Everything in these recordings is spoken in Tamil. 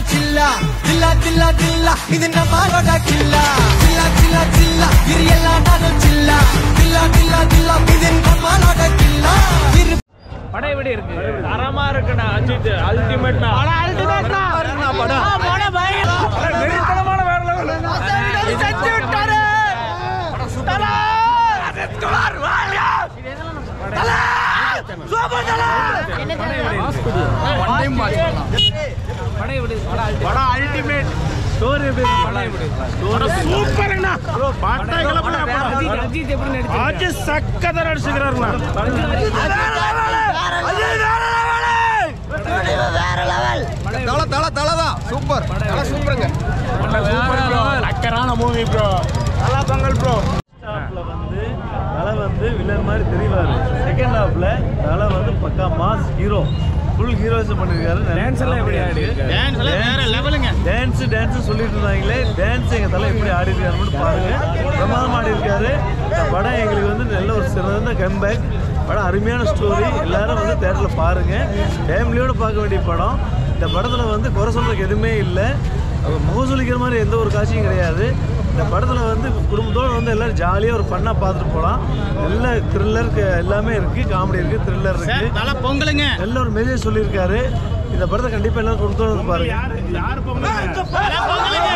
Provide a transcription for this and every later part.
சில்லா சில்லா சில்லா சில்லா இது நம்மளோட கில்லா சில்லா சில்லா சில்லா இது எல்லா நாளும் சில்லா சில்லா சில்லா சில்லா இது நம்மளோட கில்லா இரு படம் எப்படி இருக்கு தரமா இருக்குண்ணா அஜித் அல்டிமேட்னா அல்டிமேட்னா படம் படம் பயங்கரமான வேற லெவல் செஞ்சு விட்டாரு தலா தலார் வாங்க தலா சூப்பர் தலா ஒன் டைம் வாட்ச் படம் எப்படி படம் அல்டிமேட் ஸ்டோரி எப்படி படம் எப்படி சூப்பர்ண்ணா படம் கிளப்பல படம் அஜித் எப்படி நடிச்சாரு அஜித் சக்கதர நடிச்சுக்கிறாருண்ணா தல தல தல தான் சூப்பர் தல சூப்பருங்க அக்கறான மூவி ப்ரோ நல்லா பொங்கல் ப்ரோ ஹாஃப்ல வந்து தலை வந்து வில்லன் மாதிரி தெரிவாரு செகண்ட் ஹாஃப்ல தலை வந்து பக்கா மாஸ் ஹீரோ ஃபுல் ஹீரோஸ் பண்ணிருக்காரு டான்ஸ் எல்லாம் எப்படி ஆடி டான்ஸ் வேற லெவலுங்க டான்ஸ் டான்ஸ் சொல்லிட்டு இருந்தாங்களே டான்ஸ் எங்க தலை எப்படி ஆடி இருக்காருன்னு பாருங்க பிரமாதம் ஆடி இருக்காரு இந்த படம் எங்களுக்கு வந்து நல்ல ஒரு சிறந்த கம்பேக் படம் அருமையான ஸ்டோரி எல்லாரும் வந்து தேட்டரில் பாருங்க ஃபேமிலியோட பார்க்க வேண்டிய படம் இந்த படத்துல வந்து குறை சொல்றதுக்கு எதுவுமே இல்லை முகசொலிக்கிற மாதிரி எந்த ஒரு காட்சியும் கிடையாது இந்த படத்தில் வந்து குடும்பத்தோடு வந்து எல்லாரும் ஜாலியாக ஒரு ஃபன்னாக பார்த்துட்டு போகலாம் நல்ல த்ரில்லர் எல்லாமே இருக்குது காமெடி இருக்குது த்ரில்லர் இருக்குது தலை பொங்கலுங்க நல்ல ஒரு மெசேஜ் சொல்லியிருக்காரு இந்த படத்தை கண்டிப்பாக எல்லாரும் குடும்பத்தோடு வந்து பாருங்க யார் பொங்கல்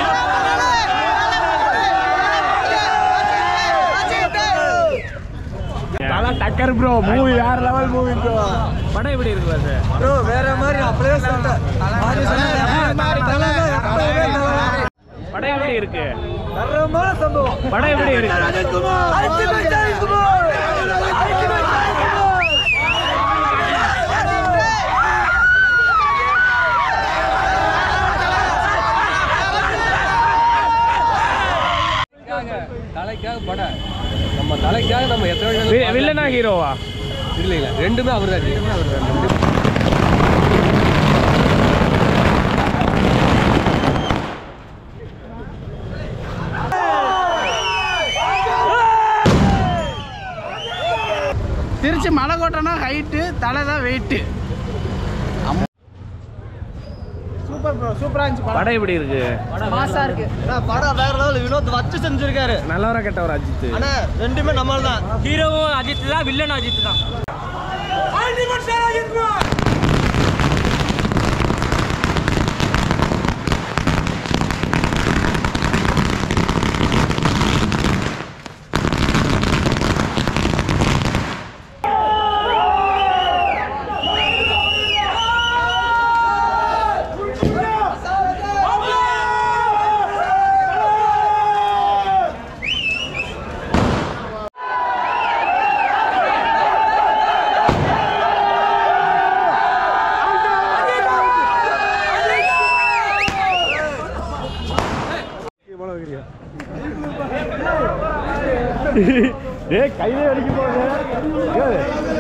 தலை டக்கர் ப்ரோ மூவி வேற லெவல் மூவி ப்ரோ படம் எப்படி இருக்கு சார் ப்ரோ வேற மாதிரி நான் அப்படியே சொல்லிட்டேன் படம் எப்படி இருக்கு தரமான சம்பவம் படம் எப்படி இருக்கு தலைக்காக படம் நம்ம தலைக்காக நம்ம எத்தனை வி- வில்லனா ஹீரோவா இல்லை இல்லை ரெண்டுமே அவர் தான் ரெண்டுமே அவர் தான் ரெண்டு திருச்சி மலைக்கோட்டைனா ஹைட்டு தலை தான் வெயிட்டு சூப்பர் ப்ரோ சூப்பரா இருந்துச்சு படம் எப்படி இருக்கு படம் வேற லெவல் வினோத் வச்சு செஞ்சிருக்காரு நல்லவரா கெட்டவர் அஜித் ஆனா ரெண்டுமே நம்மள தான் ஹீரோவும் அஜித் தான் வில்லன் அஜித் தான் ஏய் கையிலே அடிக்க போகுது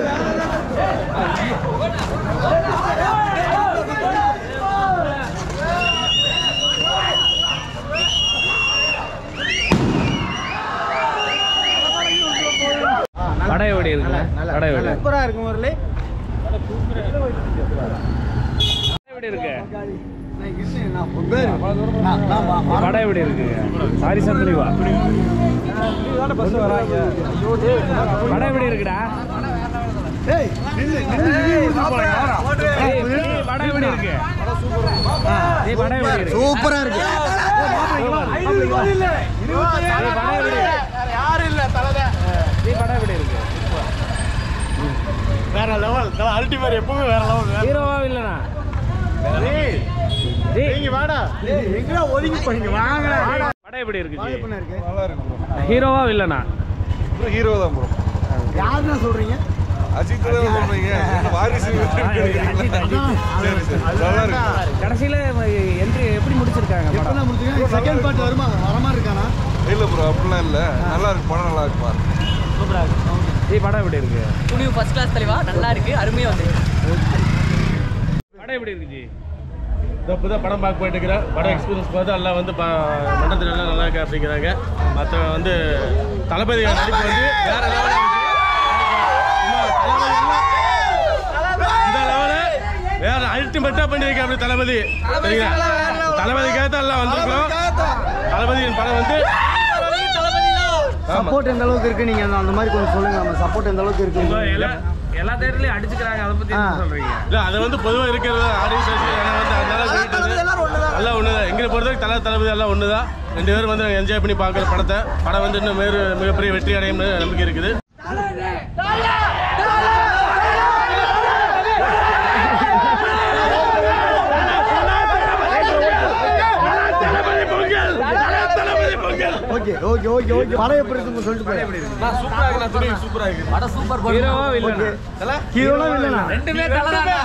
படம் எப்படி இருக்கு படம் எப்படி இருக்கு? சூப்பரா இருக்கும் முரளி எப்படி இருக்கு படம் எப்படி இருக்கு வாரிசு தெளிவா படம் எப்படி இருக்குடா ஏய், படம் எப்படி இருக்கு ஏய், படம் எப்படி இருக்கு சூப்பரா இருக்கு ஏய், படம் எப்படி இருக்கு வேற லெவல் அல்டிமேட் எப்பவுமே வேற லெவல் ஹீரோவா இல்லனா நீங்க வாடா எங்கடா ஒதுங்கி போறீங்க வாங்க படம் எப்படி இருக்கு ஜி? ஹீரோவா இல்லனா ப்ரோ ஹீரோ தான் ப்ரோ யாருன்னா சொல்றீங்க அஜித் தான் சொல்றீங்க வாரிசு சரி சரி நல்லா இருக்கு கடைசியில என்ட்ரி எப்படி முடிச்சிருக்காங்க படம் செகண்ட் பார்ட் வருமா வர மாதிரி இருக்கானா இல்ல ப்ரோ அப்படிலாம் இல்ல நல்லா இருக்கு படம் நல்லா இருக்கு பாரு ஏய் படம் எப்படி இருக்கு துணிவு ஃபர்ஸ்ட் கிளாஸ் தெளிவா நல்லா இருக்கு அருமையா வந்து படம் எப்படி இருக்கு ஜி இப்போ தான் படம் பார்க்க போயிட்டு இருக்கிறேன் படம் எக்ஸ்பீரியன்ஸ் பார்த்து எல்லாம் வந்து பா- மண்டபத்துல எல்லாம் நல்லா இருக்கு அப்படிங்கிறாங்க மற்ற வந்து தளபதி நடிப்பு வந்து வேற லெவலில் இந்த லெவலில் வேற அல்டிமேட் படம் பெட்டா பண்ணியிருக்கேன் அப்படி தளபதி சரிங்களா தளபதிக்காக தான் எல்லாம் வந்திருக்கோம் தளபதியின் படம் வந்து சப்போர்ட் எந்த அளவுக்கு இருக்கு நீங்க அந்த- அந்த மாதிரி கொஞ்சம் சொல்லுங்க நம்ம சப்போர்ட் எந்த அளவுக்கு இருக்கு எல்லா எல்லா தேட்டர்லயும் அடிச்சுக்கிறாங்க அதை பத்தி என்ன சொல்றீங்க இல்ல அது வந்து பொதுவாக இருக்கிறது ஆடியன்ஸ் வந்து அதனால சொல்லிட்டு எல்லாம் ஒண்ணுதான் எங்களை பொறுத்தவரைக்கும் தலை தளபதி எல்லாம் ஒண்ணுதான் ரெண்டு பேரும் வந்து நாங்கள் என்ஜாய் பண்ணி பார்க்குற படத்தை படம் வந்து இன்னும் மேறு மிகப்பெரிய வெற்றி அடையும்னு நம்பிக்கை இருக்குது ஓகே ஓகே ஓகே ஓகே படம் எப்படி இருக்குன்னு சொல்லிட்டு போய் படம் சூப்பர் ஹீரோவா வில்லனா ஹீரோலாம் இல்லைண்ணா ரெண்டுமே கலராங்க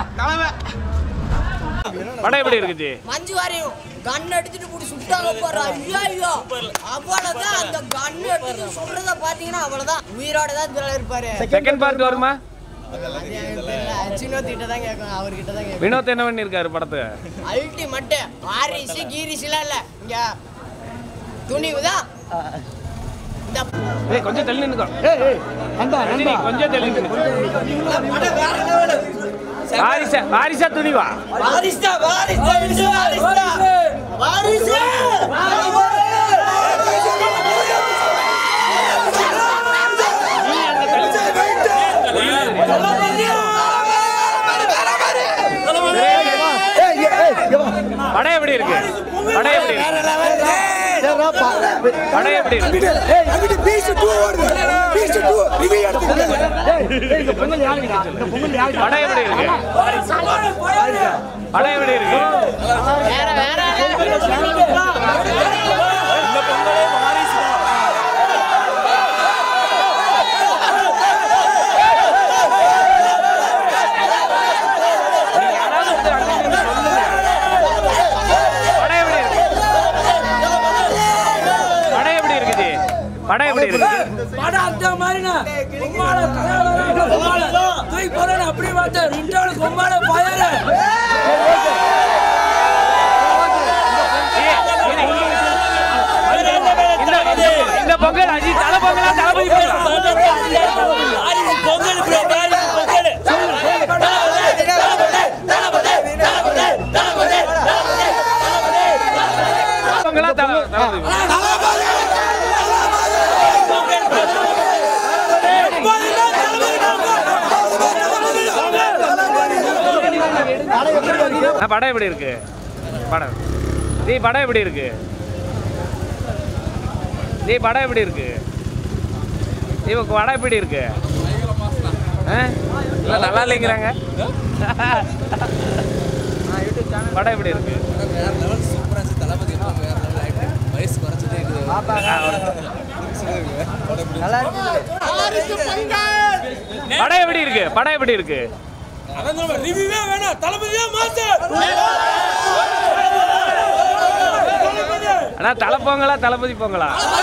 படம் எப்படி இருக்குது மஞ்சு வாரியம் கன் எடுத்துட்டு போட்டு சுட்டாங்க பாரு ஐயோ ஐயோ அவ்வளவுதான் அந்த கன் எடுத்துட்டு சுடுறத பாத்தீங்கன்னா அவ்வளவுதான் உயிரோட தான் இதுல இருப்பாரு செகண்ட் பார்ட் வருமா சின்னத்திட்ட தான் கேட்கணும் அவர்கிட்ட தான் கேட்கணும் வினோத் என்ன பண்ணிருக்காரு படத்தை அல்டிமேட் ஆரிசு கீரிசுலாம் இல்ல இங்க துணிவு தான் இந்த ஏய் கொஞ்சம் தள்ளி நின்னுக்கோ ஏய் ஏய் நண்பா ரஜினி நண்பா கொஞ்சம் தள்ளி நின்னு வாரிசா வாரிசா துணிவா வாரிசா வாரிசா வாரிசா வாரிசா ஏய் ஏய் ஏய் இங்க வா. படம் எப்படி இருக்கு படம் எப்படி இருக்கு சரிடா, பா- படம் எப்படி இருக்கு ஏய், ஏய், இந்த பொங்கல் யாருக்குடா? இந்த பொங்கல் யாருக்குடா? படம் எப்படி இருக்கு படம் எப்படி இருக்கு வேற வேற யாராவது ஒருத்தர் அங்க இருந்து சொல்லுங்க. படம் எப்படி இருக்கு படம் எப்படி இருக்குது படம் எப்படி இருக்கு படம் அந்த மாதிரிண்ணா கும்மாள கும்மாள தூக்கி போறேன் அப்படி பார்த்தேன் ரெண்டாவது கும்மாள பயல இந்த இந்த- இந்த பொங்கல் அஜித் தலை பொங்கலா தளபதி பொங்கலா பொங்கல் bro, பொங்கல் பொங்கலா தல- தளபதி பொங்கலா? ஆ, படம் எப்படி இருக்கு படம் நீ படம் எப்படி இருக்கு நீ படம் எப்படி இருக்கு நீ உங்க படம் எப்படி இருக்கு ஆ? இல்ல நல்லா இல்லைங்கிறாங்க படம் எப்படி இருக்கு படம் எப்படி இருக்கு படம் எப்படி இருக்கு ரிவ்யூவே வேணாம் தளபதியா மாத்து அண்ணா தலை பொங்கலா தளபதி பொங்கலா